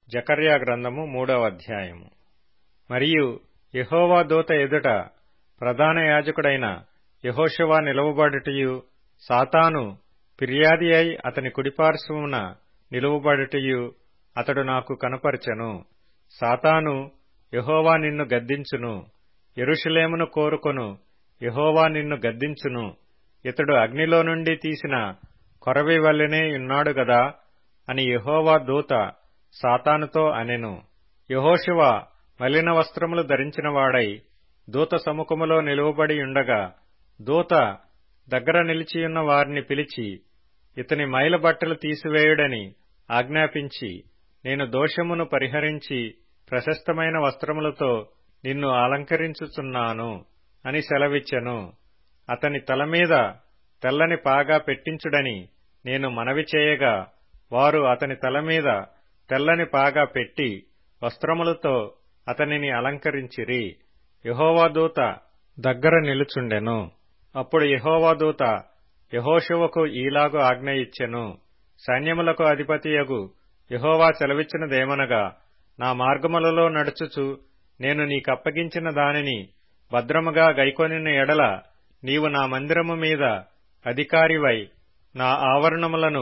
జకర్యా గ్రంథము మూడవ అధ్యాయము మరియు యెహోవా దూత ఎదుట ప్రధాన యాజకుడైన యెహోషువ నిలువబడుటయు సాతాను ఫిర్యాది అయి అతని కుడిపార్శ్వమున నిలువబడుటయు అతడు నాకు కనపరచెను సాతాను యెహోవా నిన్ను గద్దించును యెరూషలేమును కోరుకొను యెహోవా నిన్ను గద్దించును ఇతడు అగ్నిలో నుండి తీసిన కొరవి వల్లెనే ఉన్నాడు గదా అని యెహోవా దూత సాతానుతో అనెను యెహోషువ మలిన వస్త్రములు ధరించినవాడై దూత సముఖములో నిలువబడి ఉండగా దూత దగ్గర నిలిచియున్న వారిని పిలిచి ఇతని మైల బట్టలు తీసివేయుడని ఆజ్ఞాపించి నేను దోషమును పరిహరించి ప్రశస్తమైన వస్త్రములతో నిన్ను అలంకరించుచున్నాను అని సెలవిచ్చెను అతని తల మీద తెల్లని పాగా పెట్టించుడని నేను మనవి చేయగా వారు అతని తల మీద తెల్లని పాగా పెట్టి వస్త్రములతో అతనిని అలంకరించిరి యహోవాదూత దగ్గర నిలుచుండెను అప్పుడు యహోవాదూత యహోశువకు ఈలాగు ఆజ్ఞ ఇచ్చెను సైన్యములకు అధిపతియగు యహోవా సెలవిచ్చినదేమనగా నా మార్గములలో నడుచుచు నేను నీకప్పగించిన దానిని భద్రముగా గైకొనిన ఎడల నీవు నా మందిరము మీద అధికారివై నా ఆవరణములను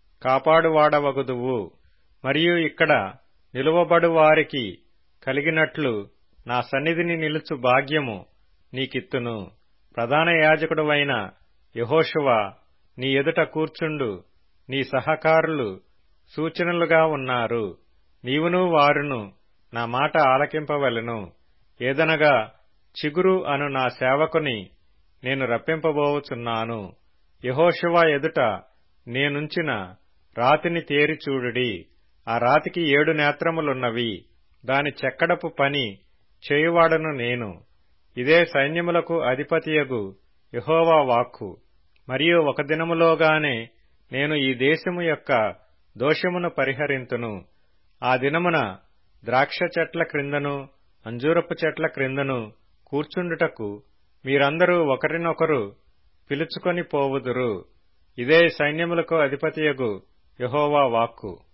కాపాడువాడవగుదువు మరియు ఇక్కడ నిలువబడు వారికి కలిగినట్లు నా సన్నిధిని నిలుచు భాగ్యము నీకిత్తును ప్రధాన యాజకుడువైన యహోషువ నీ ఎదుట కూర్చుండు నీ సహకారులు సూచనలుగా ఉన్నారు నీవును వారును నా మాట ఆలకింపవలెను ఏదనగా చిగురు అను నా సేవకుని నేను రప్పింపబోవుచున్నాను యహోషువ ఎదుట నేనుంచిన రాతిని తేరి చూడుడి ఆ రాతికి ఏడు నేత్రములున్నవి దాని చెక్కడపు పని చేయువాడను నేను ఇదే సైన్యములకు అధిపతియగు యహోవా వాక్కు మరియు ఒక దినములోగానే నేను ఈ దేశము యొక్క దోషమును పరిహరింతును ఆ దినమున ద్రాక్ష చెట్ల క్రిందను అంజూరపు చెట్ల క్రిందను కూర్చుండుటకు మీరందరూ ఒకరినొకరు పిలుచుకొని పోవుదురు ఇదే సైన్యములకు అధిపతియగు యహోవా వాక్కు